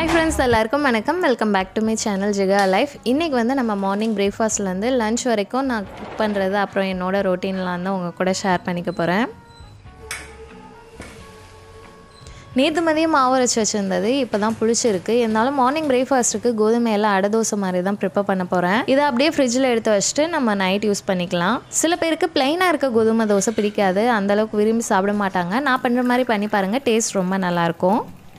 Hi friends எல்லாருக்கும் வணக்கம் welcome back to my channel Giga Life இன்றைக்கி வந்து நம்ம மார்னிங் பிரேக்ஃபாஸ்ட்லேருந்து லஞ்ச் வரைக்கும் நான் குக் பண்ணுறது அப்புறம் என்னோட ரொட்டீன்லாம் தான் உங்கள் கூட ஷேர் பண்ணிக்க போகிறேன் நேற்று மதியம் மாவு அரைச்சி வச்சுருந்தது இப்போ தான் புளிச்சிருக்கு இருந்தாலும் மார்னிங் பிரேக்ஃபாஸ்ட்டுக்கு கோதுமை எல்லாம் அடை தோசை மாதிரி தான் ப்ரிப்பேர் பண்ண போகிறேன் இதை அப்படியே ஃப்ரிட்ஜில் எடுத்து வச்சுட்டு நம்ம நைட் யூஸ் பண்ணிக்கலாம் சில பேருக்கு பிளைனாக இருக்க கோதுமை தோசை பிடிக்காது அந்தளவுக்கு விரும்பி சாப்பிட மாட்டாங்க நான் பண்ணுற மாதிரி பண்ணி பாருங்கள் டேஸ்ட் ரொம்ப நல்லாயிருக்கும்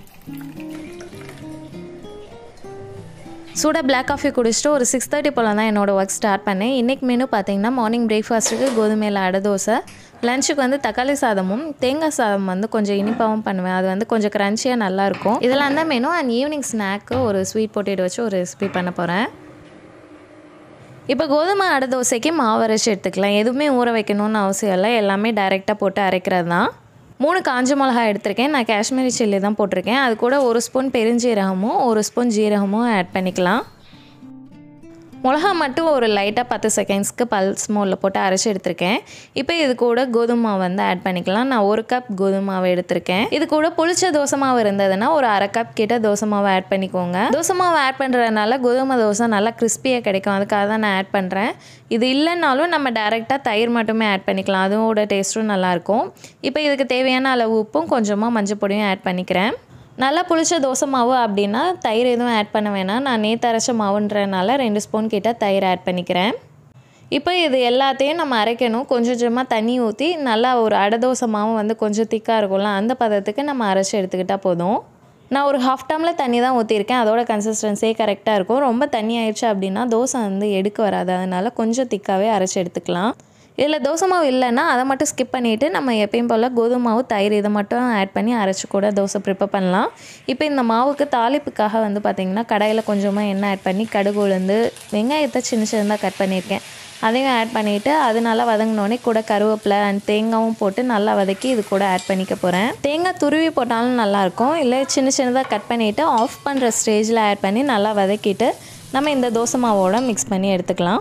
சூடாக பிளாக் காஃபி குடிச்சிட்டு ஒரு சிக்ஸ் தேர்ட்டி போல் தான் என்னோடய ஒர்க் ஸ்டார்ட் பண்ணேன் இன்றைக்கி மெனு பார்த்தீங்கன்னா மார்னிங் பிரேக்ஃபாஸ்ட்டுக்கு கோதுமையில் அடை தோசை லஞ்சுக்கு வந்து தக்காளி சாதமும் தேங்காய் சாதம் வந்து கொஞ்சம் இனிப்பாகவும் பண்ணுவேன் அது வந்து கொஞ்சம் க்ரன்ச்சியாக நல்லாயிருக்கும் இதெல்லாம் தான் மெனு அண்ட் ஈவினிங் ஸ்நாக்கு ஒரு ஸ்வீட் பொட்டேட்டோ வச்சு ஒரு ரெசிபி பண்ண போகிறேன் இப்போ கோதுமை அடை தோசைக்கு மாவு அரைச்சி எடுத்துக்கலாம் எதுவுமே ஊற வைக்கணும்னு அவசியம் இல்லை எல்லாமே டைரெக்டாக போட்டு அரைக்கிறது தான் மூணு காஞ்ச மிளகா எடுத்திருக்கேன் நான் காஷ்மீரி சில்லி தான் போட்டிருக்கேன் அது கூட ஒரு ஸ்பூன் பெருஞ்சீரகமும் ஒரு ஸ்பூன் ஜீரகமும் ஆட் பண்ணிக்கலாம் மிளகா மட்டும் ஒரு லைட்டாக பத்து செகண்ட்ஸ்க்கு பல்ஸ் மோலில் போட்டு அரைச்சி எடுத்திருக்கேன் இப்போ இது கூட கோதுமை மாவு வந்து ஆட் பண்ணிக்கலாம் நான் ஒரு கப் கோதுமை மாவு எடுத்திருக்கேன் இது கூட புளிச்ச தோசை மாவு இருந்ததுன்னா ஒரு அரை கப் கிட்ட தோசை மாவு ஆட் பண்ணிக்கோங்க தோசை மாவு ஆட் பண்ணுறதுனால கோதுமை தோசை நல்லா கிறிஸ்பியாக கிடைக்கும் அதுக்காக தான் நான் ஆட் பண்ணுறேன் இது இல்லைனாலும் நம்ம டேரெக்டாக தயிர் மட்டுமே ஆட் பண்ணிக்கலாம் அதோட டேஸ்ட்டும் நல்லாயிருக்கும் இப்போ இதுக்கு தேவையான அளவு உப்பும் கொஞ்சமாக மஞ்சள் பொடியும் ஆட் பண்ணிக்கிறேன் நல்லா புளிச்ச தோசை மாவு அப்படின்னா தயிர் எதுவும் ஆட் பண்ண வேணாம் நான் நேற்று அரைச்ச மாவுன்றனால ரெண்டு ஸ்பூன் கிட்ட தயிர் ஆட் பண்ணிக்கிறேன் இப்போ இது எல்லாத்தையும் நம்ம அரைக்கணும் கொஞ்சம் கொஞ்சமாக தண்ணி ஊற்றி நல்லா ஒரு அடை தோசை மாவு வந்து கொஞ்சம் திக்காக இருக்கும்ல அந்த பதத்துக்கு நம்ம அரைச்சி எடுத்துக்கிட்டால் போதும் நான் ஒரு ஹாஃப் டம்ளர் தண்ணி தான் ஊற்றிருக்கேன் அதோட கன்சிஸ்டன்சியே கரெக்டாக இருக்கும் ரொம்ப தண்ணி ஆயிடுச்சு அப்படின்னா தோசை வந்து எடுக்க வராது அதனால் கொஞ்சம் திக்காகவே அரைச்சி எடுத்துக்கலாம் இதில் தோசை மாவு இல்லைன்னா அதை மட்டும் ஸ்கிப் பண்ணிவிட்டு நம்ம எப்பயும் போல் கோதுமை மாவு தயிர் இதை மட்டும் ஆட் பண்ணி அரைச்சி கூட தோசை ப்ரிப்பேர் பண்ணலாம் இப்போ இந்த மாவுக்கு தாளிப்புக்காக வந்து பார்த்திங்கன்னா கடையில் கொஞ்சமாக எண்ணெய் ஆட் பண்ணி கடுகு உளுந்து வெங்காயத்தை சின்ன சின்னதாக கட் பண்ணியிருக்கேன் அதையும் ஆட் பண்ணிவிட்டு அது நல்லா வதங்கினோடனே கூட கருவேப்பிலை அண்ட் தேங்காயும் போட்டு நல்லா வதக்கி இது கூட ஆட் பண்ணிக்க போகிறேன் தேங்காய் துருவி போட்டாலும் நல்லாயிருக்கும் இல்லை சின்ன சின்னதாக கட் பண்ணிவிட்டு ஆஃப் பண்ணுற ஸ்டேஜில் ஆட் பண்ணி நல்லா வதக்கிட்டு நம்ம இந்த தோசை மாவோட மிக்ஸ் பண்ணி எடுத்துக்கலாம்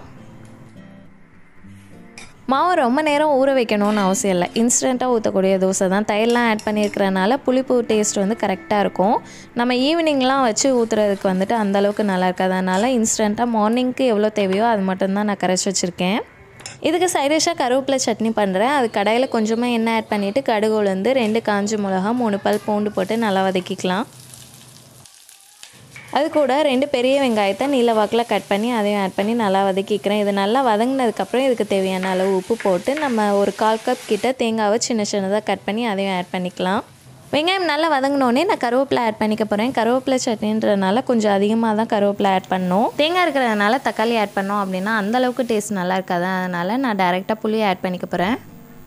மாவை ரொம்ப நேரம் ஊற வைக்கணும்னு அவசியம் இல்லை இன்ஸ்டண்ட்டாக ஊற்றக்கூடிய தோசை தான் தயிர்லாம் ஆட் பண்ணியிருக்கிறனால புளிப்பு டேஸ்ட் வந்து கரெக்டாக இருக்கும் நம்ம ஈவினிங்லாம் வச்சு ஊற்றுறதுக்கு வந்துட்டு அந்தளவுக்கு நல்லா இருக்காதனால இன்ஸ்டண்ட்டாக மார்னிங்க்கு எவ்வளோ தேவையோ அது மட்டும்தான் நான் கரைச்சி வச்சுருக்கேன் இதுக்கு சைடிஷாக கருவேப்பிலை சட்னி பண்ணுறேன் அது கடையில் கொஞ்சமாக எண்ணெய் ஆட் பண்ணிவிட்டு கடுகு உளுந்து ரெண்டு காஞ்சி மிளகா மூணு பல் பூண்டு போட்டு நல்லா வதக்கிக்கலாம் அது கூட ரெண்டு பெரிய வெங்காயத்தை நீல வாக்கில் கட் பண்ணி அதையும் ஆட் பண்ணி நல்லா வதக்கிக்கிறேன் இது நல்லா வதங்கினதுக்கப்புறம் இதுக்கு தேவையான அளவு உப்பு போட்டு நம்ம ஒரு கால் கப் கிட்ட தேங்காவை சின்ன சின்னதாக கட் பண்ணி அதையும் ஆட் பண்ணிக்கலாம் வெங்காயம் நல்லா வதங்கினோடனே நான் கருவேப்பிலை ஆட் பண்ணிக்க போகிறேன் கருவேப்பிலை சட்னின்றதுனால கொஞ்சம் அதிகமாக தான் கருவேப்பிலை ஆட் பண்ணணும் தேங்காய் இருக்கிறதுனால தக்காளி ஆட் பண்ணோம் அப்படின்னா அந்தளவுக்கு டேஸ்ட் நல்லா இருக்காது அதனால் நான் டேரெக்டாக புளியை ஆட் பண்ணிக்க போகிறேன்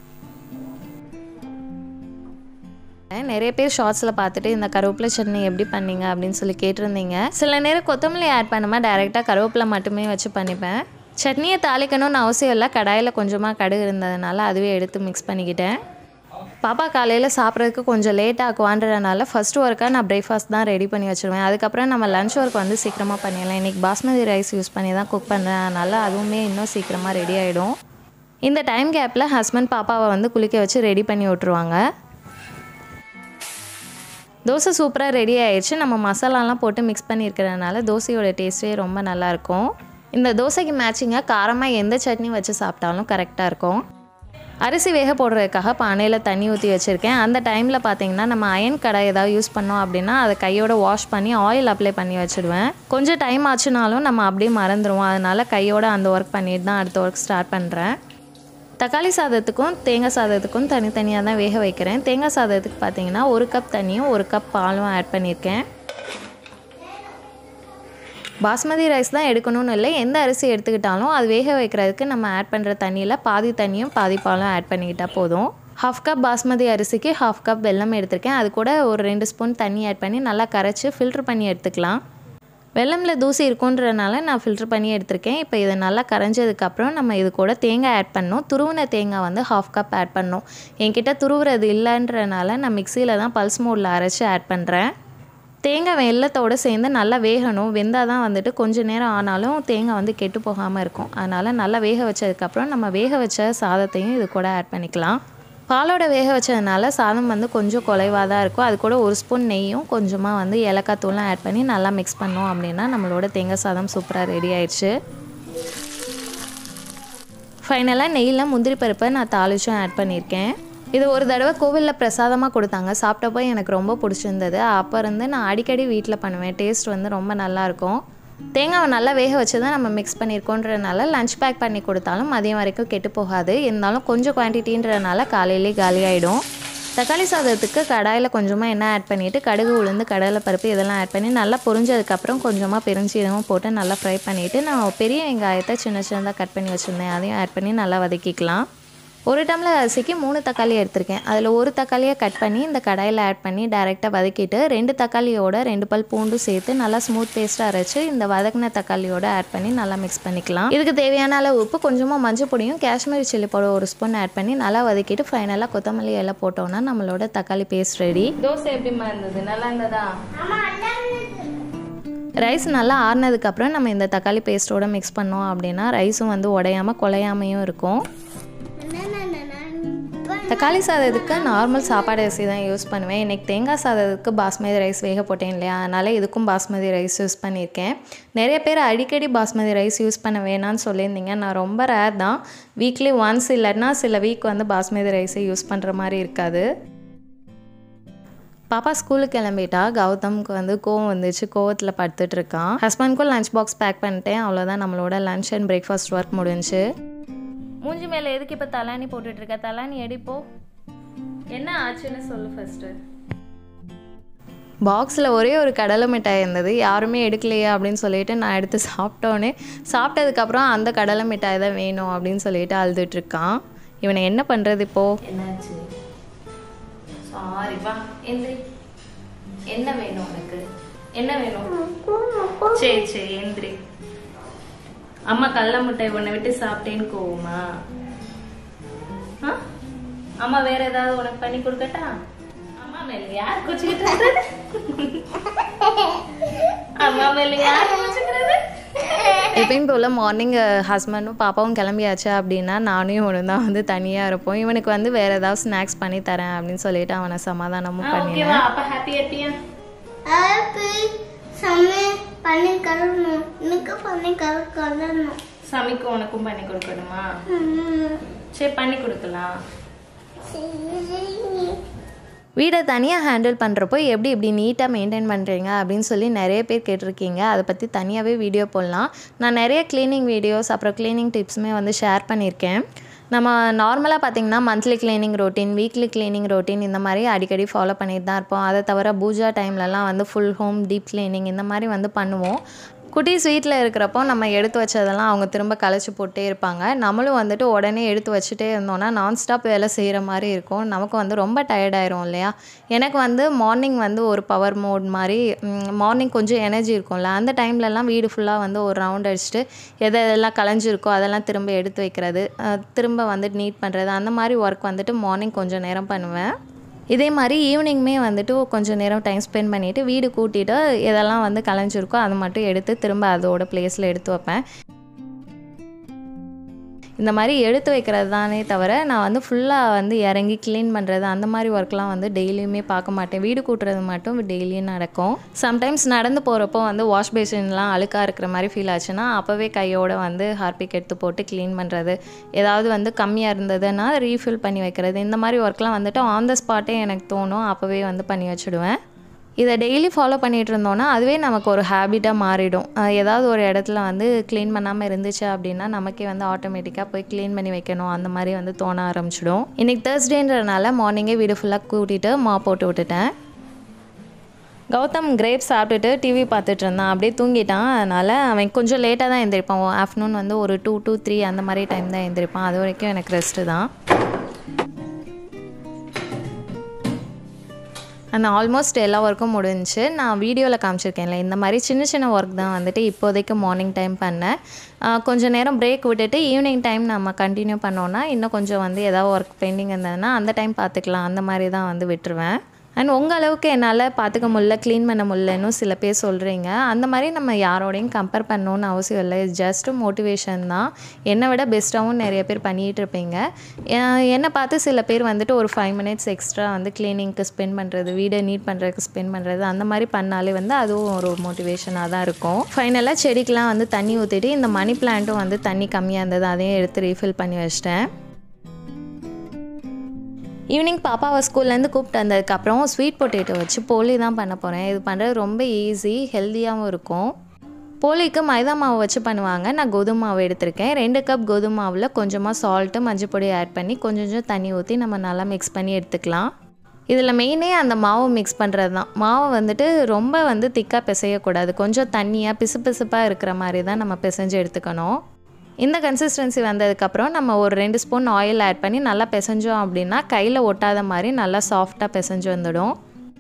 நிறைய பேர் ஷார்ட்ஸில் பார்த்துட்டு இந்த கருவேப்பிலை சட்னி எப்படி பண்ணீங்க அப்படின்னு சொல்லி கேட்டிருந்தீங்க சில நேரம் கொத்தமல்லி ஆட் பண்ணாமல் டேரெக்டாக கருவேப்பிலை மட்டுமே வச்சு பண்ணிப்பேன் சட்னியை தாளிக்கணும்னு அவசியம் இல்லை கடாயில் கொஞ்சமாக கடுகு இருந்ததுனால அதுவே எடுத்து மிக்ஸ் பண்ணிக்கிட்டேன் பாப்பா காலையில் சாப்பிட்றதுக்கு கொஞ்சம் லேட் ஆக்குவான்றதுனால ஃபஸ்ட் ஒர்க்காக நான் பிரேக்ஃபாஸ்ட் தான் ரெடி பண்ணி வச்சுருவேன் அதுக்கப்புறம் நம்ம லஞ்ச் ஒர்க் வந்து சீக்கிரமாக பண்ணிடலாம் இன்றைக்கி பாஸ்மதி ரைஸ் யூஸ் பண்ணி தான் குக் பண்ணுறேன் அதனால் அதுவுமே இன்னும் சீக்கிரமாக ரெடி ஆகிடும் இந்த டைம் கேப்பில் ஹஸ்பண்ட் பாப்பாவை வந்து குளிக்க வச்சு ரெடி பண்ணி விட்ருவாங்க தோசை சூப்பராக ரெடி ஆயிடுச்சு நம்ம மசாலாலாம் போட்டு மிக்ஸ் பண்ணியிருக்கிறதுனால தோசையோட டேஸ்ட்டே ரொம்ப நல்லாயிருக்கும் இந்த தோசைக்கு மேட்சிங்காக காரமாக எந்த சட்னி வச்சு சாப்பிட்டாலும் கரெக்டாக இருக்கும் அரிசி வேக போடுறதுக்காக பானையில் தண்ணி ஊற்றி வச்சுருக்கேன் அந்த டைமில் பார்த்தீங்கன்னா நம்ம அயன் கடை ஏதாவது யூஸ் பண்ணோம் அப்படின்னா அதை கையோட வாஷ் பண்ணி ஆயில் அப்ளை பண்ணி வச்சுடுவேன் கொஞ்சம் டைம் ஆச்சுனாலும் நம்ம அப்படியே மறந்துடுவோம் அதனால் கையோட அந்த ஒர்க் பண்ணிட்டு தான் அடுத்த ஒர்க் ஸ்டார்ட் பண்ணுறேன் தக்காளி சாதத்துக்கும் தேங்காய் சாதத்துக்கும் தனித்தனியாக தான் வேக வைக்கிறேன் தேங்காய் சாதத்துக்கு பார்த்தீங்கன்னா ஒரு கப் தண்ணியும் ஒரு கப் பாலும் ஆட் பண்ணியிருக்கேன் பாஸ்மதி ரைஸ் தான் எடுக்கணும்னு இல்லை எந்த அரிசி எடுத்துக்கிட்டாலும் அது வேக வைக்கிறதுக்கு நம்ம ஆட் பண்ணுற தண்ணியில் பாதி தண்ணியும் பாதி பாலும் ஆட் பண்ணிக்கிட்டால் போதும் ஹாஃப் கப் பாஸ்மதி அரிசிக்கு ஹாஃப் கப் வெல்லம் எடுத்திருக்கேன் அது கூட ஒரு ரெண்டு ஸ்பூன் தண்ணி ஆட் பண்ணி நல்லா கரைச்சி ஃபில்ட்ரு பண்ணி எடுத்துக்கலாம் வெள்ளமில் தூசி இருக்குன்றனால நான் ஃபில்ட்ரு பண்ணி எடுத்திருக்கேன் இப்போ இது நல்லா கரைஞ்சதுக்கப்புறம் நம்ம இது கூட தேங்காய் ஆட் பண்ணோம் துருவின தேங்காய் வந்து ஹாஃப் கப் ஆட் பண்ணோம் என்கிட்ட துருவுறது இல்லைன்றனால நான் மிக்சியில் தான் பல்ஸ் மோடில் அரைச்சி ஆட் பண்ணுறேன் தேங்காய் வெள்ளத்தோடு சேர்ந்து நல்லா வேகணும் வெந்தால் தான் வந்துட்டு கொஞ்சம் நேரம் ஆனாலும் தேங்காய் வந்து கெட்டு போகாமல் இருக்கும் அதனால் நல்லா வேக வச்சதுக்கப்புறம் நம்ம வேக வச்ச சாதத்தையும் இது கூட ஆட் பண்ணிக்கலாம் பாலோட வேக வச்சதுனால சாதம் வந்து கொஞ்சம் குலைவாக தான் இருக்கும் அது கூட ஒரு ஸ்பூன் நெய்யும் கொஞ்சமாக வந்து ஏலக்காய் தூள்லாம் ஆட் பண்ணி நல்லா மிக்ஸ் பண்ணோம் அப்படின்னா நம்மளோட தேங்காய் சாதம் சூப்பராக ரெடி ஆயிடுச்சு ஃபைனலாக நெய்யில் முந்திரி பருப்பை நான் தாளிச்சும் ஆட் பண்ணியிருக்கேன் இது ஒரு தடவை கோவிலில் பிரசாதமாக கொடுத்தாங்க சாப்பிட்டப்போ எனக்கு ரொம்ப பிடிச்சிருந்தது அப்போ இருந்து நான் அடிக்கடி வீட்டில் பண்ணுவேன் டேஸ்ட் வந்து ரொம்ப நல்லாயிருக்கும் தேங்காவை நல்லா வேக வச்சு தான் நம்ம மிக்ஸ் பண்ணியிருக்கோன்றதுனால லஞ்ச் பேக் பண்ணி கொடுத்தாலும் மதியம் வரைக்கும் கெட்டு போகாது இருந்தாலும் கொஞ்சம் குவான்டிட்டின்றதுனால காலையிலே காலி ஆகிடும் தக்காளி சாதத்துக்கு கடாயில் கொஞ்சமாக எண்ணெய் ஆட் பண்ணிவிட்டு கடுகு உளுந்து கடலை பருப்பு இதெல்லாம் ஆட் பண்ணி நல்லா பொரிஞ்சதுக்கப்புறம் கொஞ்சமாக பெருஞ்சீரகம் போட்டு நல்லா ஃப்ரை பண்ணிவிட்டு நான் பெரிய வெங்காயத்தை சின்ன சின்னதாக கட் பண்ணி வச்சுருந்தேன் அதையும் ஆட் பண்ணி நல்லா வதக்கிக்கலாம் ஒரு டம்ளர் அரிசிக்கு மூணு தக்காளி எடுத்திருக்கேன் அதில் ஒரு தக்காளியை கட் பண்ணி இந்த கடாயில் ஆட் பண்ணி டைரெக்டாக வதக்கிட்டு ரெண்டு தக்காளியோட ரெண்டு பல் பூண்டும் சேர்த்து நல்லா ஸ்மூத் பேஸ்ட்டாக அரைச்சி இந்த வதக்கின தக்காளியோட ஆட் பண்ணி நல்லா மிக்ஸ் பண்ணிக்கலாம் இதுக்கு தேவையான அளவு உப்பு கொஞ்சமாக மஞ்சள் பொடியும் காஷ்மீரி சில்லி பவுடர் ஒரு ஸ்பூன் ஆட் பண்ணி நல்லா வதக்கிட்டு ஃபைனலாக கொத்தமல்லி எல்லாம் போட்டோம்னா நம்மளோட தக்காளி பேஸ்ட் ரெடி தோசை எப்படிமா இருந்தது நல்லா இருந்ததா ரைஸ் நல்லா ஆறுனதுக்கப்புறம் நம்ம இந்த தக்காளி பேஸ்ட்டோட மிக்ஸ் பண்ணோம் அப்படின்னா ரைஸும் வந்து உடையாமல் குலையாமையும் இருக்கும் தக்காளி சாதத்துக்கு நார்மல் சாப்பாடு அரிசி தான் யூஸ் பண்ணுவேன் இன்றைக்கி தேங்காய் சாதத்துக்கு பாஸ்மதி ரைஸ் வேக போட்டேன் இல்லையா அதனால் இதுக்கும் பாஸ்மதி ரைஸ் யூஸ் பண்ணியிருக்கேன் நிறைய பேர் அடிக்கடி பாஸ்மதி ரைஸ் யூஸ் பண்ண வேணான்னு சொல்லியிருந்தீங்க நான் ரொம்ப ரேர் தான் வீக்லி ஒன்ஸ் இல்லைன்னா சில வீக் வந்து பாஸ்மதி ரைஸை யூஸ் பண்ணுற மாதிரி இருக்காது பாப்பா ஸ்கூலுக்கு கிளம்பிட்டா கௌதம்க்கு வந்து கோவம் வந்துச்சு கோவத்தில் படுத்துட்டு இருக்கான் ஹஸ்பண்ட்க்கும் லஞ்ச் பாக்ஸ் பேக் பண்ணிட்டேன் அவ்வளோதான் நம்மளோட லஞ்ச் அண்ட் பிரேக்ஃபாஸ்ட் ஒர்க் முடிஞ்சு மூஞ்சி மேலே எதுக்கு இப்போ தலானி போட்டுட்டு இருக்க தலானி எடிப்போ என்ன ஆச்சுன்னு சொல்லு ஃபஸ்ட்டு பாக்ஸில் ஒரே ஒரு கடலை மிட்டாய் இருந்தது யாருமே எடுக்கலையா அப்படின்னு சொல்லிட்டு நான் எடுத்து சாப்பிட்டோன்னே சாப்பிட்டதுக்கப்புறம் அந்த கடலை மிட்டாய் தான் வேணும் அப்படின்னு சொல்லிட்டு அழுதுட்டு இருக்கான் இவனை என்ன பண்ணுறது இப்போது என்னாச்சு சாரி வா எந்திரி என்ன வேணும் உனக்கு என்ன வேணும் சரி சரி எந்திரி அம்மா கடல முட்டை உன்னை விட்டு சாப்பிட்டேன்னு கோவமா ஆ? அம்மா வேற ஏதாவது உனக்கு பண்ணி கொடுக்கட்டா அம்மா மேல யார் குச்சிக்கிட்டு இருக்கிறது அம்மா மேல யார் குச்சிக்கிறது எப்பயும் போல் மார்னிங் ஹஸ்பண்டும் பாப்பாவும் கிளம்பியாச்சு அப்படின்னா நானும் இவனும் தான் வந்து தனியாக இருப்போம் இவனுக்கு வந்து வேறு ஏதாவது ஸ்நாக்ஸ் பண்ணி தரேன் அப்படின்னு சொல்லிட்டு அவனை சமாதானமும் பண்ணினேன் ஓகேவா அப்ப ஹாப்பியா இருப்பியா ஹாப்பி சமே பண்ணி கலரணும் எனக்கு பண்ணி கலர் கலரணும் சமைக்கும் உனக்கும் பண்ணி கொடுக்கணுமா சரி பண்ணி கொடுக்கலாம் வீடை தனியாக ஹேண்டில் பண்ணுறப்போ எப்படி இப்படி நீட்டாக மெயின்டைன் பண்ணுறீங்க அப்படின்னு சொல்லி நிறைய பேர் கேட்டிருக்கீங்க அதை பற்றி தனியாகவே வீடியோ போடலாம் நான் நிறைய க்ளீனிங் வீடியோஸ் அப்புறம் க்ளீனிங் டிப்ஸுமே வந்து ஷேர் பண்ணியிருக்கேன் நம்ம நார்மலாக பார்த்திங்கன்னா monthly cleaning routine weekly cleaning routine இந்த மாதிரி அடிக்கடி ஃபாலோ பண்ணிட்டு தான் இருப்போம் அதை தவிர பூஜா டைம்லலாம் வந்து ஃபுல் ஹோம் டீப் க்ளீனிங் இந்த மாதிரி வந்து பண்ணுவோம் குட்டீஸ் வீட்டில் இருக்கிறப்போ நம்ம எடுத்து வச்சதெல்லாம் அவங்க திரும்ப கலைச்சி போட்டே இருப்பாங்க நம்மளும் வந்துட்டு உடனே எடுத்து வச்சுட்டே இருந்தோம்னா நான் ஸ்டாப் வேலை செய்கிற மாதிரி இருக்கும் நமக்கு வந்து ரொம்ப டயர்டாயிரும் இல்லையா எனக்கு வந்து மார்னிங் வந்து ஒரு பவர் மோட் மாதிரி மார்னிங் கொஞ்சம் எனர்ஜி இருக்கும்ல அந்த டைம்லலாம் வீடு ஃபுல்லாக வந்து ஒரு ரவுண்ட் அடிச்சுட்டு எதை எதெல்லாம் கலைஞ்சிருக்கோ அதெல்லாம் திரும்ப எடுத்து வைக்கிறது அஹ் திரும்ப வந்துட்டு நீட் பண்ணுறது அந்த மாதிரி ஒர்க் வந்துட்டு மார்னிங் கொஞ்சம் நேரம் பண்ணுவேன் இதே மாதிரி ஈவினிங்குமே வந்துட்டு கொஞ்சம் நேரம் டைம் ஸ்பெண்ட் பண்ணிவிட்டு வீடு கூட்டிட்டு எதெல்லாம் வந்து கலைஞ்சிருக்கோ அதை மட்டும் எடுத்து திரும்ப அதோட பிளேஸில் எடுத்து வைப்பேன் இந்த மாதிரி எடுத்து வைக்கிறது தானே தவிர நான் வந்து ஃபுல்லாக வந்து இறங்கி க்ளீன் பண்ணுறது அந்த மாதிரி ஒர்க்லாம் வந்து டெய்லியுமே பார்க்க மாட்டேன் வீடு கூட்டுறது மட்டும் டெய்லியும் நடக்கும் சம்டைம்ஸ் நடந்து போகிறப்போ வந்து வாஷ் பேசின்லாம் அழுக்காக இருக்கிற மாதிரி ஃபீல் ஆச்சுன்னா அப்போவே கையோட வந்து ஹார்பிக் எடுத்து போட்டு க்ளீன் பண்ணுறது ஏதாவது வந்து கம்மியாக இருந்ததுன்னா ரீஃபில் பண்ணி வைக்கிறது இந்த மாதிரி ஒர்க்லாம் வந்துட்டு ஆன் த ஸ்பாட்டே எனக்கு தோணும் அப்போவே வந்து பண்ணி வச்சுடுவேன் இதை டெய்லி ஃபாலோ பண்ணிகிட்டு இருந்தோன்னா அதுவே நமக்கு ஒரு ஹேபிட்டாக மாறிடும் அஹ் ஏதாவது ஒரு இடத்துல வந்து க்ளீன் பண்ணாமல் இருந்துச்சு அப்படின்னா நமக்கே வந்து ஆட்டோமேட்டிக்காக போய் க்ளீன் பண்ணி வைக்கணும் அந்த மாதிரி வந்து தோண ஆரம்பிச்சிடும் இன்றைக்கி தேர்ஸ்டேன்றனால மார்னிங்கே வீடு ஃபுல்லாக கூட்டிகிட்டு மா போட்டு விட்டுட்டேன் கௌதம் கிரேப் சாப்பிட்டுட்டு டிவி பார்த்துட்டு இருந்தான் அப்படியே தூங்கிட்டான் அதனால் அவன் கொஞ்சம் லேட்டாக தான் எழுந்திரிப்பான் ஆஃப்டர்நூன் வந்து ஒரு டூ டூ த்ரீ அந்த மாதிரி டைம் தான் எழுந்திரிப்பான் அது வரைக்கும் எனக்கு ரெஸ்ட்டு தான் அந்த ஆல்மோஸ்ட் எல்லா ஒர்க்கும் முடிஞ்சுச்சு நான் வீடியோவில் காமிச்சிருக்கேன்ல இந்த மாதிரி சின்ன சின்ன ஒர்க் தான் வந்துட்டு இப்போதைக்கு மார்னிங் டைம் பண்ணேன் ஆஹ் கொஞ்சம் நேரம் பிரேக் விட்டுட்டு ஈவினிங் டைம் நம்ம கண்டினியூ பண்ணோன்னா இன்னும் கொஞ்சம் வந்து ஏதாவது ஒர்க் பெண்டிங் இருந்ததுன்னா அந்த டைம் பார்த்துக்கலாம் அந்த மாதிரி தான் வந்து விட்டுருவேன் அண்ட் உங்கள் அளவுக்கு என்னால் பார்த்துக்க முடியல க்ளீன் பண்ண முடியலன்னு சில பேர் சொல்கிறீங்க அந்த மாதிரி நம்ம யாரோடையும் கம்பேர் பண்ணணும்னு அவசியம் இல்லை இது ஜஸ்ட் மோட்டிவேஷன் தான் என்னை விட பெஸ்ட்டாகவும் நிறைய பேர் பண்ணிகிட்டு இருப்பீங்க எ- என்னை பார்த்து சில பேர் வந்துட்டு ஒரு ஃபைவ் மினிட்ஸ் எக்ஸ்ட்ரா வந்து க்ளீனிங்க்கு ஸ்பெண்ட் பண்ணுறது வீடை நீட் பண்ணுறதுக்கு ஸ்பெண்ட் பண்ணுறது அந்த மாதிரி பண்ணாலே வந்து அதுவும் ஒரு மோட்டிவேஷனாக தான் இருக்கும் ஃபைனலாக செடிக்கெலாம் வந்து தண்ணி ஊற்றிட்டு இந்த மணி பிளான்ட்டும் வந்து தண்ணி கம்மியாக இருந்தது அதையும் எடுத்து ரீஃபில் பண்ணி வச்சிட்டேன் ஈவினிங் பாப்பாவை ஸ்கூல்லேருந்து கூப்பிட்டு வந்ததுக்கப்புறம் ஸ்வீட் பொட்டேட்டோ வச்சு போலி தான் பண்ண போகிறேன் இது பண்ணுறது ரொம்ப ஈஸி ஹெல்த்தியாகவும் இருக்கும் போலிக்கு மைதா மாவு வச்சு பண்ணுவாங்க நான் கோதுமை மாவு எடுத்திருக்கேன் ரெண்டு கப் கோதுமை மாவில் கொஞ்சமாக சால்ட்டு மஞ்சள் பொடி ஆட் பண்ணி கொஞ்சம் கொஞ்சம் தண்ணி ஊற்றி நம்ம நல்லா மிக்ஸ் பண்ணி எடுத்துக்கலாம் இதில் மெயினே அந்த மாவு மிக்ஸ் பண்ணுறது தான் மாவை வந்துட்டு ரொம்ப வந்து திக்காக பிசையக்கூடாது கொஞ்சம் தண்ணியாக பிசு பிசுப்பாக இருக்கிற மாதிரி தான் நம்ம பிசைஞ்சு எடுத்துக்கணும் இந்த கன்சிஸ்டன்சி வந்ததுக்கப்புறம் நம்ம ஒரு ரெண்டு ஸ்பூன் ஆயில் ஆட் பண்ணி நல்லா பிசைஞ்சோம் அப்படின்னா கையில் ஒட்டாத மாதிரி நல்லா சாஃப்டாக பிசைஞ்சு வந்துடும்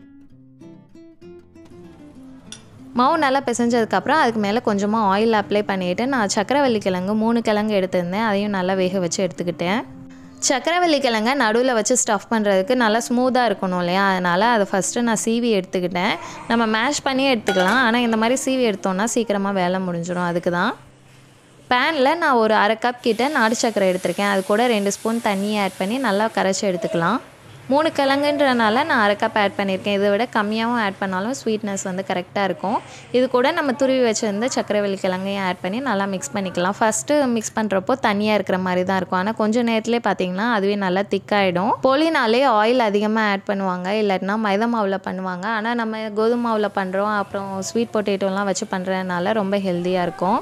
மாவு நல்லா பிசைஞ்சதுக்கப்புறம் அதுக்கு மேலே கொஞ்சமாக ஆயில் அப்ளை பண்ணிவிட்டு நான் சக்கரவள்ளி கிழங்கு மூணு கிழங்கு எடுத்திருந்தேன் அதையும் நல்லா வேக வச்சு எடுத்துக்கிட்டேன் சக்கரவள்ளி கிழங்க நடுவில் வச்சு ஸ்டஃப் பண்ணுறதுக்கு நல்லா ஸ்மூத்தாக இருக்கணும் இல்லையா அதனால் அதை ஃபஸ்ட்டு நான் சீவி எடுத்துக்கிட்டேன் நம்ம மேஷ் பண்ணி எடுத்துக்கலாம் ஆனால் இந்த மாதிரி சீவி எடுத்தோம்னா சீக்கிரமாக வேலை முடிஞ்சிடும் அதுக்கு தான் பேனில் நான் ஒரு அரை கப் கிட்ட நாடு சக்கரை எடுத்திருக்கேன் அது கூட ரெண்டு ஸ்பூன் தண்ணியை ஆட் பண்ணி நல்லா கரைச்சி எடுத்துக்கலாம் மூணு கிழங்குன்றனால நான் அரை கப் ஆட் பண்ணியிருக்கேன் இதை விட கம்மியாகவும் ஆட் பண்ணாலும் ஸ்வீட்னஸ் வந்து கரெக்டாக இருக்கும் இது கூட நம்ம துருவி வச்சிருந்த சக்கரவள்ளி கிழங்கையும் ஆட் பண்ணி நல்லா மிக்ஸ் பண்ணிக்கலாம் ஃபஸ்ட்டு மிக்ஸ் பண்ணுறப்போ தனியாக இருக்கிற மாதிரி தான் இருக்கும் ஆனால் கொஞ்சம் நேரத்துலேயே பார்த்தீங்கன்னா அதுவே நல்லா திக்காயிடும் போலினாலே ஆயில் அதிகமாக ஆட் பண்ணுவாங்க இல்லாட்டினா மைதா மாவில் பண்ணுவாங்க ஆனால் நம்ம கோதுமை மாவில் பண்ணுறோம் அப்புறம் ஸ்வீட் பொட்டேட்டோலாம் வச்சு பண்ணுறதுனால ரொம்ப ஹெல்த்தியாக இருக்கும்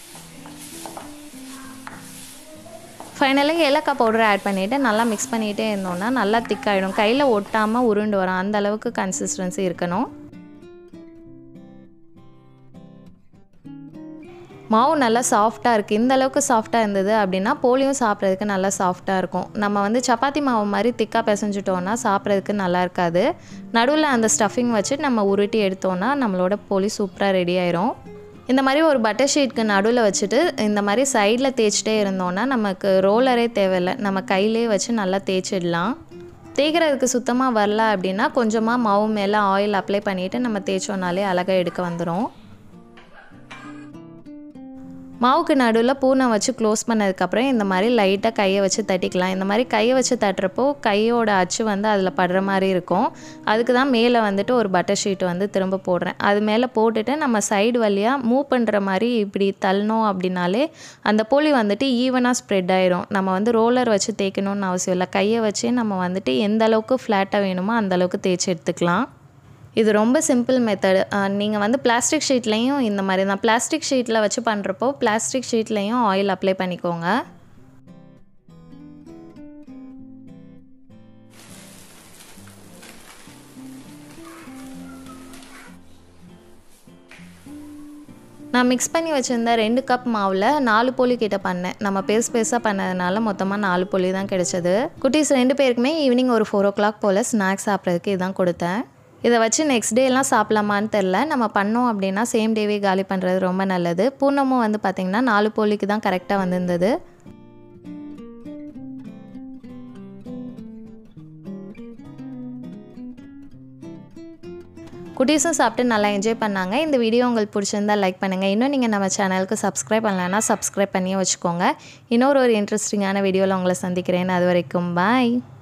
ஃபைனலாக ஏலக்காய் பவுடர் ஆட் பண்ணிவிட்டு நல்லா மிக்ஸ் பண்ணிகிட்டே இருந்தோம்னா நல்லா திக்காயிடும் கையில் ஒட்டாமல் உருண்டு வரும் அந்த அளவுக்கு கன்சிஸ்டன்சி இருக்கணும் மாவு நல்லா சாஃப்டாக இருக்குது இந்த அளவுக்கு சாஃப்டாக இருந்தது அப்படின்னா போலியும் சாப்பிட்றதுக்கு நல்லா சாஃப்டாக இருக்கும் நம்ம வந்து சப்பாத்தி மாவு மாதிரி திக்காக பிசைஞ்சிட்டோன்னா சாப்பிட்றதுக்கு நல்லா இருக்காது நடுவில் அந்த ஸ்டஃபிங் வச்சு நம்ம உருட்டி எடுத்தோன்னா நம்மளோட போலி சூப்பராக ரெடி ஆயிரும் இந்த மாதிரி ஒரு பட்டர் ஷீட்க்கு நடுவில் வச்சுட்டு இந்த மாதிரி சைடில் தேய்ச்சிட்டே இருந்தோன்னா நமக்கு ரோலரே தேவையில்லை நம்ம கையிலே வச்சு நல்லா தேய்ச்சிடலாம் தேய்க்கிறதுக்கு சுத்தமாக வரல அப்படின்னா கொஞ்சமாக மாவு மேலே ஆயில் அப்ளை பண்ணிவிட்டு நம்ம தேய்ச்சோனாலே அழகாக எடுக்க வந்துடும் மாவுக்கு நடுவில் பூனை வச்சு க்ளோஸ் பண்ணதுக்கப்புறம் இந்த மாதிரி லைட்டாக கையை வச்சு தட்டிக்கலாம் இந்த மாதிரி கையை வச்சு தட்டுறப்போ கையோட அச்சு வந்து அதில் படுற மாதிரி இருக்கும் அதுக்கு தான் மேலே வந்துட்டு ஒரு பட்டர் ஷீட் வந்து திரும்ப போடுறேன் அது மேலே போட்டுட்டு நம்ம சைடு வழியாக மூவ் பண்ணுற மாதிரி இப்படி தள்ளணும் அப்படின்னாலே அந்த போலி வந்துட்டு ஈவனாக ஸ்ப்ரெட் ஆயிரும் நம்ம வந்து ரோலர் வச்சு தேய்க்கணும்னு அவசியம் இல்லை கையை வச்சு நம்ம வந்துட்டு எந்த அளவுக்கு ஃப்ளாட்டாக வேணுமோ அந்த அளவுக்கு தேய்ச்சி எடுத்துக்கலாம் இது ரொம்ப சிம்பிள் மெத்தடு நீங்கள் வந்து பிளாஸ்டிக் ஷீட்லேயும் இந்த மாதிரி தான் பிளாஸ்டிக் ஷீட்டில் வச்சு பண்ணுறப்போ பிளாஸ்டிக் ஷீட்லேயும் ஆயில் அப்ளை பண்ணிக்கோங்க நான் மிக்ஸ் பண்ணி வச்சுருந்த ரெண்டு கப் மாவில் நாலு போலி கிட்ட பண்ணேன் நம்ம பெருசு பெருசாக பண்ணதுனால மொத்தமாக நாலு போலி தான் கிடைச்சது குட்டீஸ் ரெண்டு பேருக்குமே ஈவினிங் ஒரு ஃபோர் ஓ கிளாக் போல் ஸ்நாக்ஸ் சாப்பிட்றதுக்கு இதான் கொடுத்தேன் இதை வச்சு நெக்ஸ்ட் டேலாம் சாப்பிட்லாமான்னு தெரில நம்ம பண்ணோம் அப்படின்னா சேம் டேவே காலி பண்ணுறது ரொம்ப நல்லது பூர்ணமும் வந்து பார்த்திங்கன்னா நாலு போலிக்கு தான் கரெக்டாக வந்திருந்தது குட்டீஸும் சாப்பிட்டு நல்லா என்ஜாய் பண்ணாங்க இந்த வீடியோ உங்களுக்கு பிடிச்சிருந்தா லைக் பண்ணுங்கள் இன்னும் நீங்கள் நம்ம சேனலுக்கு சப்ஸ்கிரைப் பண்ணலைன்னா சப்ஸ்கிரைப் பண்ணியே வச்சுக்கோங்க இன்னொரு ஒரு இன்ட்ரெஸ்டிங்கான வீடியோவில் உங்களை சந்திக்கிறேன் அது வரைக்கும் பாய்